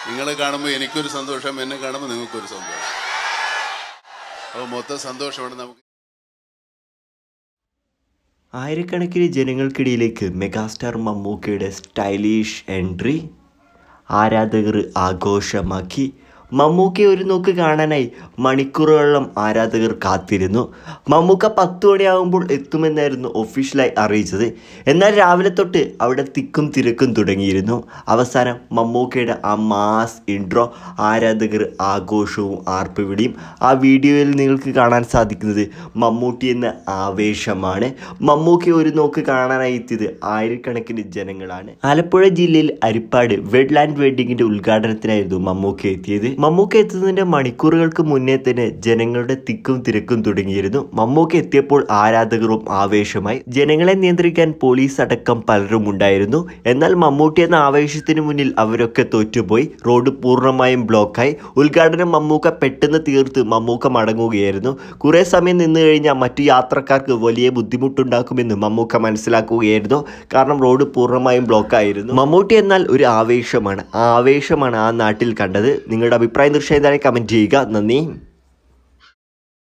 നിങ്ങളെ കാണുമ്പോൾ എനിക്കൊരു സന്തോഷം എന്നെ കാണുമ്പോൾ നിങ്ങൾക്കൊരു സന്തോഷം അപ്പോൾ മൊത്തം സന്തോഷമാണ് നമുക്ക് ആയിരക്കണക്കിന് ജനങ്ങൾക്കിടയിലേക്ക് മെഗാസ്റ്റാർ മമ്മൂക്കയുടെ സ്റ്റൈലിഷ് എൻട്രി ആരാധകർ ആഘോഷമാക്കി മമ്മൂക്കയെ ഒരു നോക്ക് കാണാനായി മണിക്കൂറുകളോളം ആരാധകർ കാത്തിരുന്നു മമ്മൂക്ക പത്ത് മണിയാകുമ്പോൾ എത്തുമെന്നായിരുന്നു ഒഫീഷ്യലായി അറിയിച്ചത് എന്നാൽ രാവിലെ തൊട്ട് അവിടെ തിക്കും തിരക്കും തുടങ്ങിയിരുന്നു അവസാനം മമ്മൂക്കയുടെ ആ മാസ് ഇൻട്രോ ആരാധകർ ആഘോഷവും ആർപ്പുവിളിയും ആ വീഡിയോയിൽ നിങ്ങൾക്ക് കാണാൻ സാധിക്കുന്നത് മമ്മൂട്ടി എന്ന ആവേശമാണ് മമ്മൂക്കയെ ഒരു നോക്ക് കാണാനായി എത്തിയത് ആയിരക്കണക്കിന് ജനങ്ങളാണ് ആലപ്പുഴ ജില്ലയിൽ അരിപ്പാട് വെഡ്ലാൻഡ് വെഡിങ്ങിന്റെ ഉദ്ഘാടനത്തിനായിരുന്നു മമ്മൂക്ക എത്തിയത് മമ്മൂക്ക എത്തുന്നതിന്റെ മണിക്കൂറുകൾക്ക് മുന്നേ തന്നെ ജനങ്ങളുടെ തിക്കും തിരക്കും തുടങ്ങിയിരുന്നു മമ്മൂക്ക എത്തിയപ്പോൾ ആരാധകരും ആവേശമായി ജനങ്ങളെ നിയന്ത്രിക്കാൻ പോലീസ് അടക്കം പലരും ഉണ്ടായിരുന്നു എന്നാൽ മമ്മൂട്ടി എന്ന ആവേശത്തിന് മുന്നിൽ അവരൊക്കെ തോറ്റുപോയി റോഡ് പൂർണ്ണമായും ബ്ലോക്കായി ഉദ്ഘാടനം മമ്മൂക്ക പെട്ടെന്ന് തീർത്ത് മമ്മൂക്ക മടങ്ങുകയായിരുന്നു കുറെ സമയം നിന്ന് കഴിഞ്ഞാൽ മറ്റു യാത്രക്കാർക്ക് വലിയ ബുദ്ധിമുട്ടുണ്ടാക്കുമെന്ന് മമ്മൂക്ക മനസ്സിലാക്കുകയായിരുന്നു കാരണം റോഡ് പൂർണ്ണമായും ബ്ലോക്കായിരുന്നു മമ്മൂട്ടി എന്നാൽ ഒരു ആവേശമാണ് ആ ആവേശമാണ് ആ നാട്ടിൽ കണ്ടത് നിങ്ങളുടെ അഭിപ്രായം തീർച്ചയായും കമൻറ്റ് ചെയ്യുക നന്ദി